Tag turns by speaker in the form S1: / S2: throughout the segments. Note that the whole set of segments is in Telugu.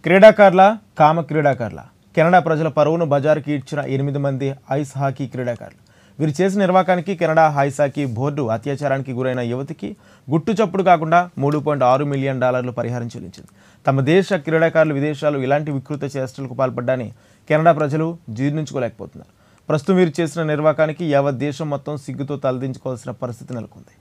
S1: క్రీడాకారుల కామ క్రీడాకారుల కెనడా ప్రజల పరువును బజారుకి ఇచ్చిన ఎనిమిది మంది ఐస్ హాకీ క్రీడాకారులు వీరు చేసిన నిర్వాకానికి కెనడా ఐస్ హాకీ బోర్డు అత్యాచారానికి గురైన యువతికి గుట్టు చప్పుడు కాకుండా మూడు పాయింట్ ఆరు మిలియన్ డాలర్లు పరిహారం చెల్లించింది తమ దేశ క్రీడాకారులు విదేశాలు ఇలాంటి వికృత చేష్టలకు పాల్పడ్డాని కెనడా ప్రజలు జీర్ణించుకోలేకపోతున్నారు ప్రస్తుతం వీరు చేసిన నిర్వాకానికి యావత్ దేశం మొత్తం సిగ్గుతో తలదించుకోవాల్సిన పరిస్థితి నెలకొంది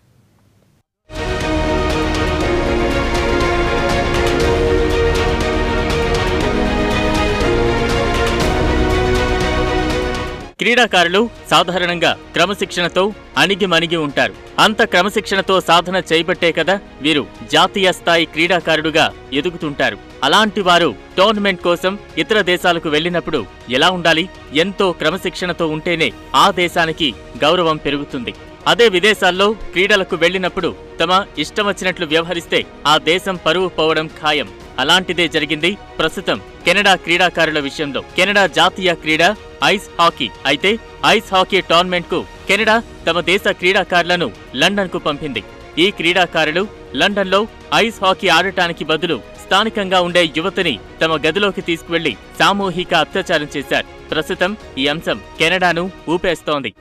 S2: క్రీడాకారులు సాధారణంగా క్రమశిక్షణతో అణిగి మణిగి ఉంటారు అంత క్రమశిక్షణతో సాధన చేయబట్టే కదా వీరు జాతీయ స్థాయి క్రీడాకారుడుగా ఎదుగుతుంటారు అలాంటి వారు టోర్నమెంట్ కోసం ఇతర దేశాలకు వెళ్ళినప్పుడు ఎలా ఉండాలి ఎంతో క్రమశిక్షణతో ఉంటేనే ఆ దేశానికి గౌరవం పెరుగుతుంది అదే విదేశాల్లో క్రీడలకు వెళ్ళినప్పుడు తమ ఇష్టం వచ్చినట్లు వ్యవహరిస్తే ఆ దేశం పరువు పోవడం ఖాయం అలాంటిదే జరిగింది ప్రస్తుతం కెనడా క్రీడాకారుల విషయంలో కెనడా జాతీయ క్రీడ ఐస్ హాకీ అయితే ఐస్ హాకీ టోర్నమెంట్ కు కెనడా తమ దేశ క్రీడాకారులను లండన్ కు పంపింది ఈ క్రీడాకారులు లండన్ లో ఐస్ హాకీ ఆడటానికి బదులు స్థానికంగా ఉండే యువతిని తమ గదిలోకి తీసుకువెళ్లి సామూహిక అత్యాచారం చేశారు ప్రస్తుతం ఈ అంశం కెనడాను ఊపేస్తోంది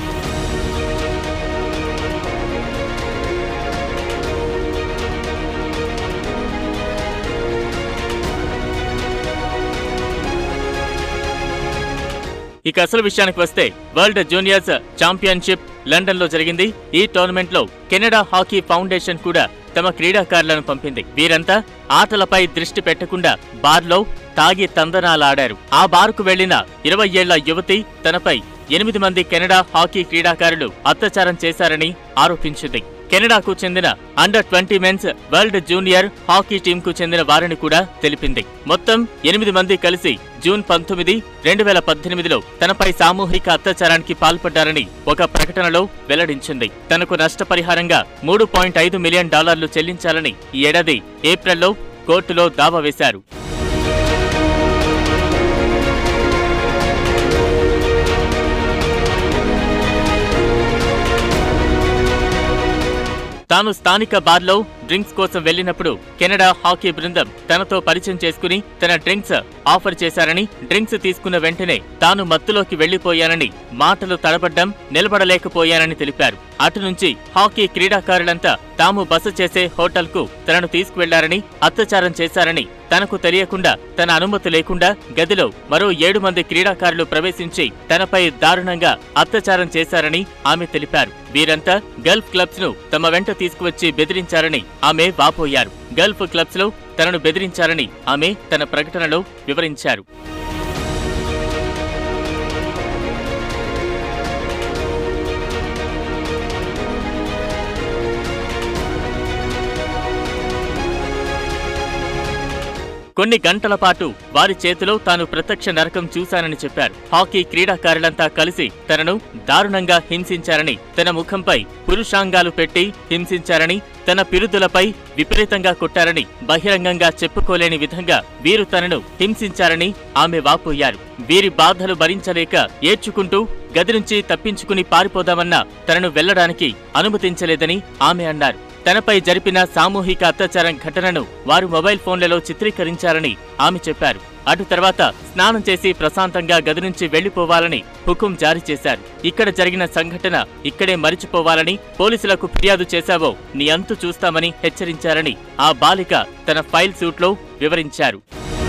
S2: ఇక అసలు విషయానికి వస్తే వరల్డ్ జూనియర్స్ ఛాంపియన్షిప్ లండన్ లో జరిగింది ఈ టోర్నమెంట్ లో కెనడా హాకీ ఫౌండేషన్ కూడా తమ క్రీడాకారులను పంపింది వీరంతా ఆటలపై దృష్టి పెట్టకుండా బార్లో తాగి తందనాలాడారు ఆ బార్కు వెళ్లిన ఇరవై ఏళ్ల యువతి తనపై ఎనిమిది మంది కెనడా హాకీ క్రీడాకారులు అత్యాచారం చేశారని ఆరోపించింది కెనడాకు చెందిన under twenty men's world junior hockey టీంకు చెందిన వారిని కూడా తెలిపింది మొత్తం ఎనిమిది మంది కలిసి జూన్ పంతొమ్మిది రెండు వేల పద్దెనిమిదిలో తనపై సామూహిక అత్యాచారానికి పాల్పడ్డారని ఒక ప్రకటనలో వెల్లడించింది తనకు నష్టపరిహారంగా మూడు పాయింట్ ఐదు మిలియన్ డాలర్లు చెల్లించాలని ఈ ఏడాది ఏప్రిల్లో కోర్టులో దావా వేశారు తాను స్థానిక బార్లో డ్రింక్స్ కోసం వెళ్లినప్పుడు కెనడా హాకీ బృందం తనతో పరిచయం చేసుకుని తన డ్రింక్స్ ఆఫర్ చేశారని డ్రింక్స్ తీసుకున్న వెంటనే తాను మత్తులోకి వెళ్లిపోయానని మాటలు తడబడ్డం నిలబడలేకపోయానని తెలిపారు అటు నుంచి హాకీ క్రీడాకారులంతా తాము బస చేసే హోటల్కు తనను తీసుకువెళ్లారని అత్యాచారం చేశారని తనకు తెలియకుండా తన అనుమతి లేకుండా గదిలో మరో ఏడు మంది క్రీడాకారులు ప్రవేశించి తనపై దారుణంగా అత్యాచారం చేశారని ఆమె తెలిపారు వీరంతా గల్ఫ్ క్లబ్స్ ను తమ వెంట తీసుకువచ్చి బెదిరించారని ఆమె వాపోయారు గల్ఫ్ క్లబ్స్ లో తనను బెదిరించారని ఆమె తన ప్రకటనలో వివరించారు కొన్ని గంటల పాటు వారి చేతిలో తాను ప్రత్యక్ష నరకం చూశానని చెప్పారు హాకీ క్రీడాకారులంతా కలిసి తనను దారుణంగా హింసించారని తన ముఖంపై పురుషాంగాలు పెట్టి హింసించారని తన పిరుదులపై విపరీతంగా కొట్టారని బహిరంగంగా చెప్పుకోలేని విధంగా వీరు తనను హింసించారని ఆమె వాపోయారు వీరి బాధలు భరించలేక ఏడ్చుకుంటూ గది నుంచి తప్పించుకుని పారిపోదామన్నా తనను వెళ్లడానికి అనుమతించలేదని ఆమె అన్నారు తనపై జరిపిన సామూహిక అత్యాచారం ఘటనను వారు మొబైల్ ఫోన్లలో చిత్రీకరించారని ఆమె చెప్పారు అటు తర్వాత స్నానం చేసి ప్రశాంతంగా గది నుంచి వెళ్లిపోవాలని హుకుం జారీ చేశారు ఇక్కడ జరిగిన సంఘటన ఇక్కడే మరిచిపోవాలని పోలీసులకు ఫిర్యాదు చేశావో నీ అంతు చూస్తామని హెచ్చరించారని ఆ బాలిక తన ఫైల్ సూట్లో వివరించారు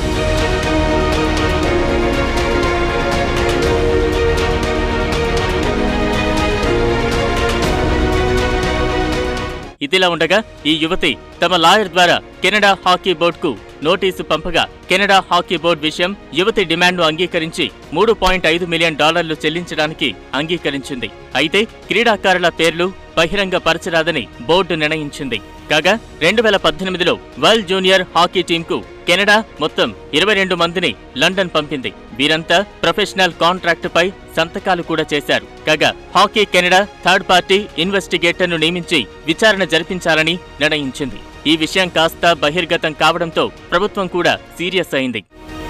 S2: ఇదిలా ఉండగా ఈ యువతి తమ లాయర్ ద్వారా కెనడా హాకీ బోర్డుకు నోటీసు పంపగా కెనడా హాకీ బోర్డు విషయం యువతి డిమాండ్ను అంగీకరించి మూడు పాయింట్ ఐదు మిలియన్ డాలర్లు చెల్లించడానికి అంగీకరించింది అయితే క్రీడాకారుల పేర్లు బహిరంగ పరచరాదని బోర్డు నిర్ణయించింది కాగా రెండు వేల పద్దెనిమిదిలో వరల్డ్ జూనియర్ హాకీ టీంకు కెనడా మొత్తం ఇరవై రెండు మందిని లండన్ పంపింది వీరంతా ప్రొఫెషనల్ కాంట్రాక్టుపై సంతకాలు కూడా చేశారు కాగా హాకీ కెనడా థర్డ్ పార్టీ ఇన్వెస్టిగేటర్ను నియమించి విచారణ జరిపించాలని నిర్ణయించింది ఈ విషయం కాస్త బహిర్గతం కావడంతో ప్రభుత్వం కూడా సీరియస్ అయింది